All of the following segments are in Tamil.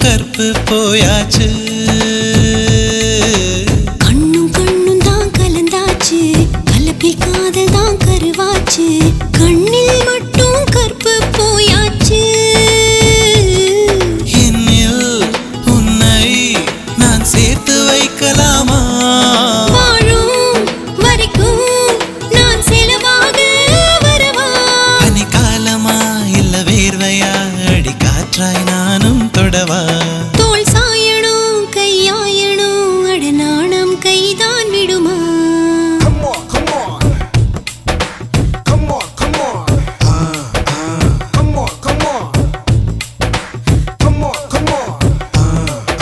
கற்பு போயாச்சு கண்ணும் கண்ணும் தான் கலந்தாச்சு கலப்பில் காதல் தான் கருவாச்சு கண்ணில் மட்டும் கற்பு போயாச்சு என்னில் உன்னை நான் சேர்த்து வைக்கலாமா வாழும் வரைக்கும் நான் செலவாக வரவா பனிக்காலமா இல்ல வேர்வையா அடி காற்றாய் நானும் தொடவா தோல் சாயணும் கையாயணும் அடநாணம் கைதான் விடுமா Come on, come on. Come on, come on. Come on, come on. Come on, come on.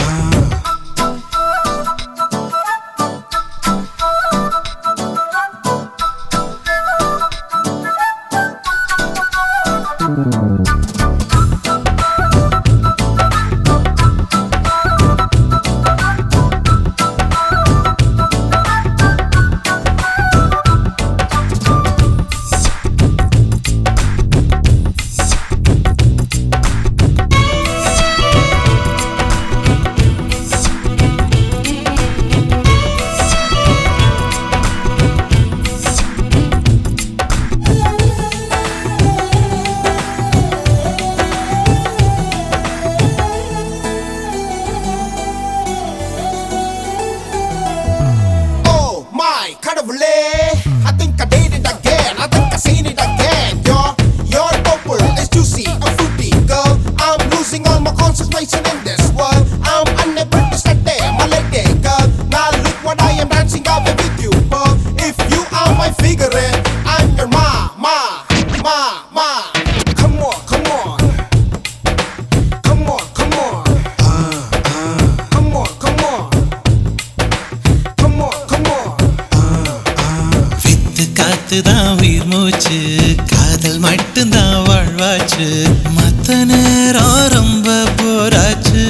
Oh my கடவுளே I think I did it again I think I seen it again Your your purple is juicy and fruity girl I'm losing all my concentration in this world I'm unable to study my lady girl Now look what I am dancing out with you girl If you are my figure I'm your ma ma ma ma Come on come on Come on come on Come on come on Come on, come on. வித்து காத்துதான் உயிர் மூச்சு காதல் மட்டும்தான் வாழ்வாச்சு மத்த நேரம் ரொம்ப போராச்சு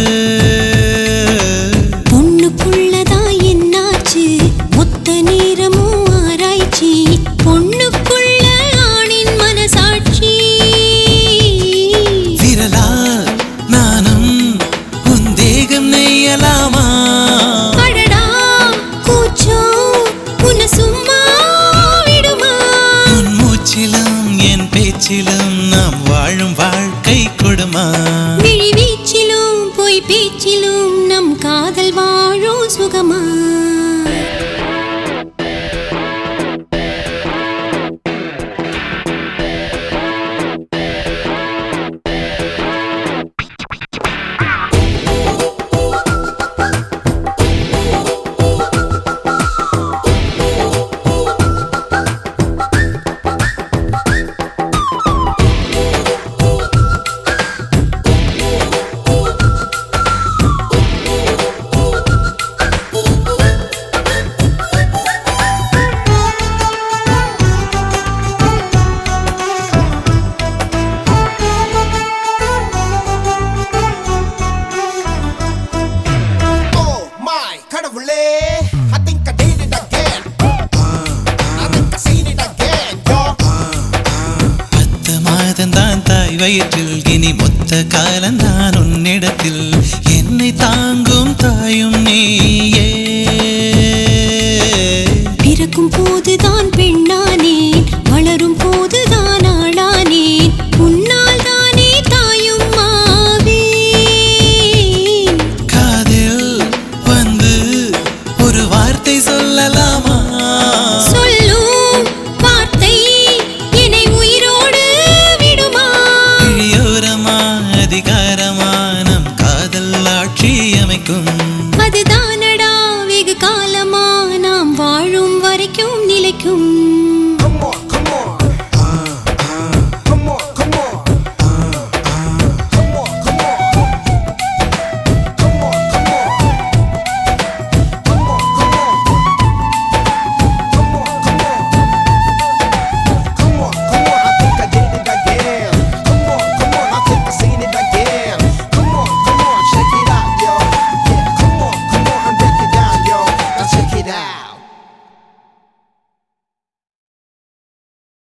பொண்ணுக்குள்ளதான் என்னாச்சு மொத்த நேரமும் ஆராய்ச்சி பொண்ணுக்குள்ள ஆணின் மனசாட்சி விரலால் நானும் உன் தேகம் நெய்யலாமா அடடா கூச்சம் உன்னை சும்மா விடுமா உன் மூச்சிலும் என் பேச்சிலும் நாம் வாழும் வாழ்க்கை கொடுமா விழி வீச்சிலும் பொய் பேச்சிலும் நம் காதல் வாழும் சுகமா Oh my கடவுளே I think I did it again I think I seen it again yo பத்து மாதம்தான் தாய் வயிற்றில் இனி மொத்த காலம்தான் உன்னிடத்தில் என்னை தாங்கும் தாயும் நீ